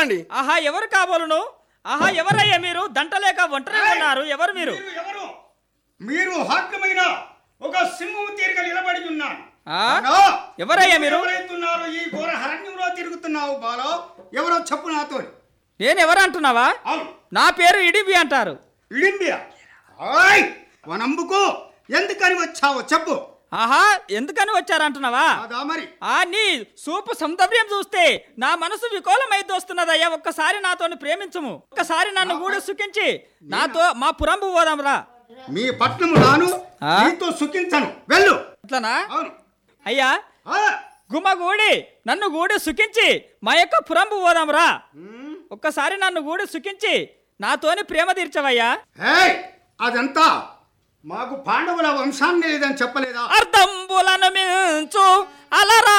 కావాలండి ఆహా ఎవరు కాబోలును ఆహా ఎవరయ్యా మీరు దంటలేక ఒంటరిగా ఉన్నారు ఎవరు మీరు మీరు ఎవరు మీరు హాక్యమైన ఒక సింహం తీరిక నిలబడి ఉన్నాను ఆ? బాలో, ఎవరయ్యా మీరు? ఎవరైతున్నారు ఈ ఘోర హరణ్యంలో తిరుగుతున్నావు బాలో ఎవరో చెప్పు నాతో నేను ఎవరు అంటున్నావా అవును నా పేరు ఇడిబి అంటారు ఇడింబియా ఆయ్ వనంబుకు ఎందుకని వచ్చావో చెప్పు ఆహా ఎందుకని వచ్చారంటున్నావా అదా మరి ఆ నీ సూపు సౌందర్యం చూస్తే నా మనసు వికోలమైతే వస్తున్నదయ్యా ఒక్కసారి నాతోని ప్రేమించుము ఒక్కసారి నన్ను కూడా సుఖించి నాతో మా పురంబు పోదాంరా మీ పట్నము నాను ఆ? నీతో సుఖించను వెళ్ళు అట్లనా అవును అయ్యా ఆ, గుమ్మగూడి నన్ను గూడి సుఖించి మా యొక్క పురంబు పోదాంరా ఉమ్, ఒక్కసారి నన్ను గూడి సుఖించి నాతోని ప్రేమ తీర్చవయ్యా ఏయ్, అదంతా మాకు పాండవుల వంశాన్ని లేదని చెప్పలేదా అర్ధంబులను మించు అలరా